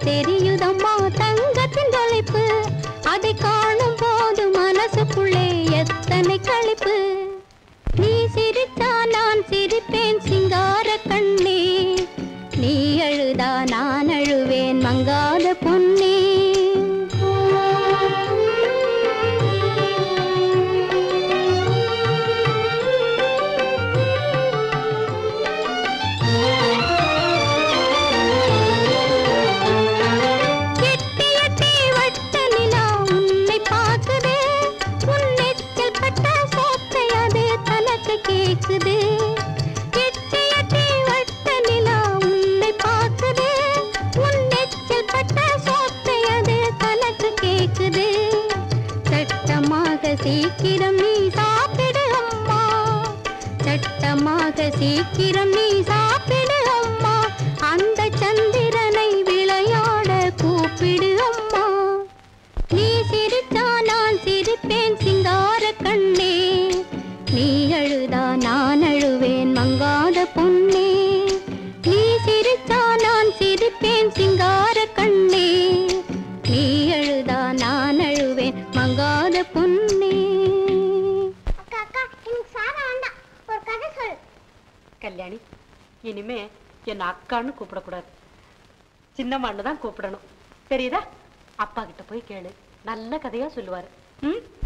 தெரியுதம்மா தங்கத்தின் தொலைப்பு அதை காணும் போது மனசுக்குள்ளே எத்தனை களிப்பு நீ சிரித்தா நான் சிரிப்பேன் சிங்கார கண்ணே நீ அழுதா நான் அழுவேன் மங்காத பொன்னே எட்டி எட்டி வட்ட நிலா உன்னை பார்க்குது உன் நெற்றில் பட்ட சோத்தை அது தனக்கு கேக்குது எட்டி எட்டி வட்ட நிலா உன்னை பார்க்குது உன் நெற்றில் பட்ட சோத்தை அது தனக்கு கேக்குது சட்டமாக சீக்கிரம் நீ சாப்பிடு அம்மா சட்டமாக சீக்கிரம் நீ சாப்பிடு அம்மா அந்த சந்திரனை விளையாட கூப்பிடு அம்மா நீ சிரித்தா நான் சிரிப்பேன் சிங்கார கண்ணே நீ அழுதா நான் அழுவேன் மங்காத பொன்னே நீ சிரித்தா நான் சிரிப்பேன் சிங்கார கண்ணே நீ அழுதா நான் அழுவேன் மங்காத பொன்னே அக்கா அக்கா எனக்கு சாதம் வேண்டாம் ஒரு கதை சொல் கல்யாணி இனிமே என்ன அக்கான்னு கூப்பிடக்கூடாது சின்னம்மான்னு தான் கூப்பிடணும் தெரியுதா அப்பா கிட்ட போய் கேளு நல்ல கதையா சொல்லுவாரு ம்